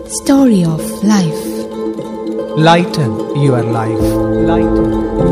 Story of Life. Lighten your life. Lighten.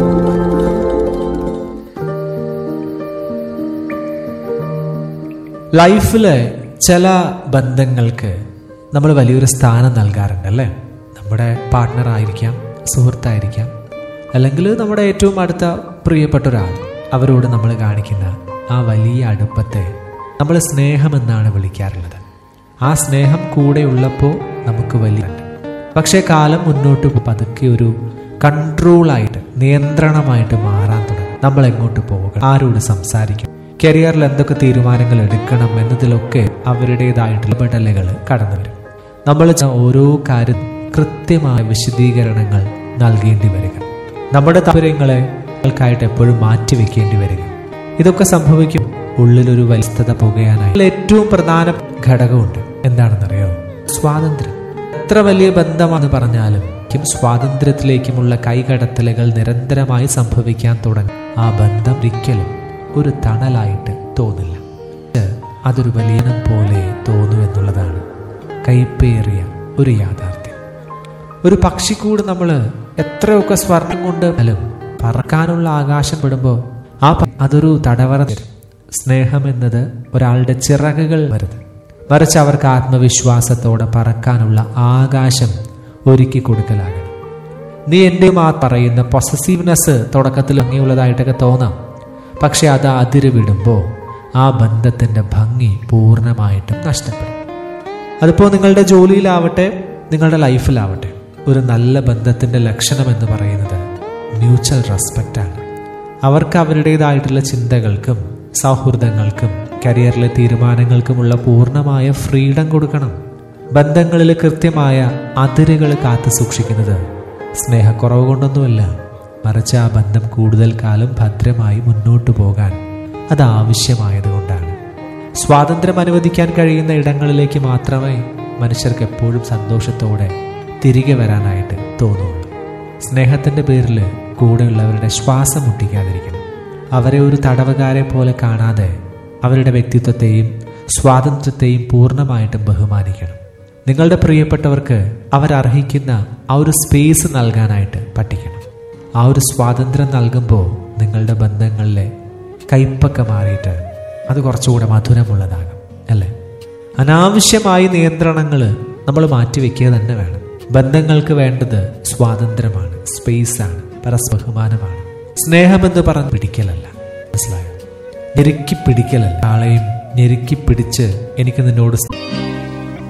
ലൈഫിലെ ചില ബന്ധങ്ങൾക്ക് നമ്മൾ വലിയൊരു സ്ഥാനം നൽകാറുണ്ട് അല്ലേ നമ്മുടെ പാർട്ട്ണർ ആയിരിക്കാം സുഹൃത്തായിരിക്കാം അല്ലെങ്കിൽ നമ്മുടെ ഏറ്റവും അടുത്ത പ്രിയപ്പെട്ട ഒരാൾ അവരോട് നമ്മൾ കാണിക്കുന്ന ആ വലിയ അടുപ്പത്തെ നമ്മൾ സ്നേഹമെന്നാണ് വിളിക്കാറുള്ളത് ആ സ്നേഹം കൂടെ ഉള്ളപ്പോൾ നമുക്ക് വലിയ പക്ഷേ കാലം മുന്നോട്ട് പതുക്കെ ഒരു കൺട്രോളായിട്ട് നിയന്ത്രണമായിട്ട് മാറാൻ തുടങ്ങും നമ്മൾ എങ്ങോട്ട് പോകണം ആരോട് സംസാരിക്കും കരിയറിൽ എന്തൊക്കെ തീരുമാനങ്ങൾ എടുക്കണം എന്നതിലൊക്കെ അവരുടേതായിട്ടുള്ള ഇടപെടലുകൾ കടന്നു വരും നമ്മൾ ച- ഓരോ കാര്യം കൃത്യമായ വിശദീകരണങ്ങൾ നൽകേണ്ടി വരിക നമ്മുടെ താല്പര്യങ്ങളെ ൾക്കായിട്ട് എപ്പോഴും മാറ്റിവെക്കേണ്ടി വരിക ഇതൊക്കെ സംഭവിക്കും ഉള്ളിലൊരു വലിസ്ഥത പുകയാനായി ഇതിൽ ഏറ്റവും പ്രധാന ഘടകമുണ്ട് എന്താണെന്നറിയോ സ്വാതന്ത്ര്യം എത്ര വലിയ ബന്ധമാണെന്ന് പറഞ്ഞാലും ക്കും സ്വാതന്ത്ര്യത്തിലേക്കുമുള്ള കൈകടത്തലുകൾ നിരന്തരമായി സംഭവിക്കാൻ തുടങ്ങി ആ ബന്ധം ഒരിക്കലും ഒരു തണലായിട്ട് തോന്നില്ല ഇത് അതൊരു വലിയനം പോലെ തോന്നു എന്നുള്ളതാണ് കൈപ്പേറിയ ഒരു യാഥാർത്ഥ്യം ഒരു പക്ഷിക്കൂട് നമ്മൾ എത്രയൊക്കെ സ്വർണം കൊണ്ട് അലും പറക്കാനുള്ള ആകാശം വിടുമ്പോൾ ആ പ- അതൊരു തടവറ തരും സ്നേഹം എന്നത് ഒരാളുടെ ചിറകുകൾ വരുത് മറിച്ച് അവർക്ക് ആത്മവിശ്വാസത്തോടെ പറക്കാനുള്ള ആകാശം ഒരുക്കി കൊടുക്കലാകണം നീ എൻ്റെ മാ പറയുന്ന പൊസസീവ്നെസ് തുടക്കത്തിൽ ഭംഗിയുള്ളതായിട്ടൊക്കെ തോന്നാം പക്ഷെ അത് അതിര് വിടുമ്പോൾ ആ ബന്ധത്തിൻ്റെ ഭംഗി പൂർണ്ണമായിട്ടും നഷ്ടപ്പെടും അതിപ്പോൾ നിങ്ങളുടെ ജോലിയിലാവട്ടെ നിങ്ങളുടെ ലൈഫിലാവട്ടെ ഒരു നല്ല ബന്ധത്തിൻ്റെ ലക്ഷണം എന്ന് പറയുന്നത് മ്യൂച്വൽ റെസ്പെക്റ്റാണ് അവർക്ക് അവരുടേതായിട്ടുള്ള ചിന്തകൾക്കും സൗഹൃദങ്ങൾക്കും കരിയറിലെ തീരുമാനങ്ങൾക്കുമുള്ള പൂർണ്ണമായ ഫ്രീഡം കൊടുക്കണം ബന്ധങ്ങളിൽ കൃത്യമായ അതിരുകൾ കാത്തു സൂക്ഷിക്കുന്നത് സ്നേഹക്കുറവ് കൊണ്ടൊന്നുമല്ല മറിച്ച് ആ ബന്ധം കൂടുതൽ കാലം ഭദ്രമായി മുന്നോട്ടു പോകാൻ അത് ആവശ്യമായതുകൊണ്ടാണ് സ്വാതന്ത്ര്യം അനുവദിക്കാൻ കഴിയുന്ന ഇടങ്ങളിലേക്ക് മാത്രമേ മനുഷ്യർക്ക് എപ്പോഴും സന്തോഷത്തോടെ തിരികെ വരാനായിട്ട് തോന്നുള്ളൂ സ്നേഹത്തിന്റെ പേരിൽ കൂടെയുള്ളവരുടെ ശ്വാസം മുട്ടിക്കാതിരിക്കണം അവരെ ഒരു തടവുകാരെ പോലെ കാണാതെ അവരുടെ വ്യക്തിത്വത്തെയും സ്വാതന്ത്ര്യത്തെയും പൂർണ്ണമായിട്ടും ബഹുമാനിക്കണം നിങ്ങളുടെ പ്രിയപ്പെട്ടവർക്ക് അവരർഹിക്കുന്ന ആ ഒരു സ്പേസ് നൽകാനായിട്ട് പഠിക്കണം ആ ഒരു സ്വാതന്ത്ര്യം നൽകുമ്പോൾ നിങ്ങളുടെ ബന്ധങ്ങളിലെ കയ്പൊക്കെ മാറിയിട്ട് അത് കുറച്ചുകൂടെ മധുരമുള്ളതാകും അല്ലേ അനാവശ്യമായ നിയന്ത്രണങ്ങൾ നമ്മൾ മാറ്റിവെക്കുക തന്നെ വേണം ബന്ധങ്ങൾക്ക് വേണ്ടത് സ്വാതന്ത്ര്യമാണ് സ്പേസാണ് പരസ്പര ബഹുമാനമാണ് സ്നേഹമെന്ന് പറഞ്ഞ് പിടിക്കലല്ല മനസ്സിലായോ ഞെരുക്കി പിടിക്കലല്ല ആളെയും ഞെരുക്കി പിടിച്ച് എനിക്ക് നിന്നോട്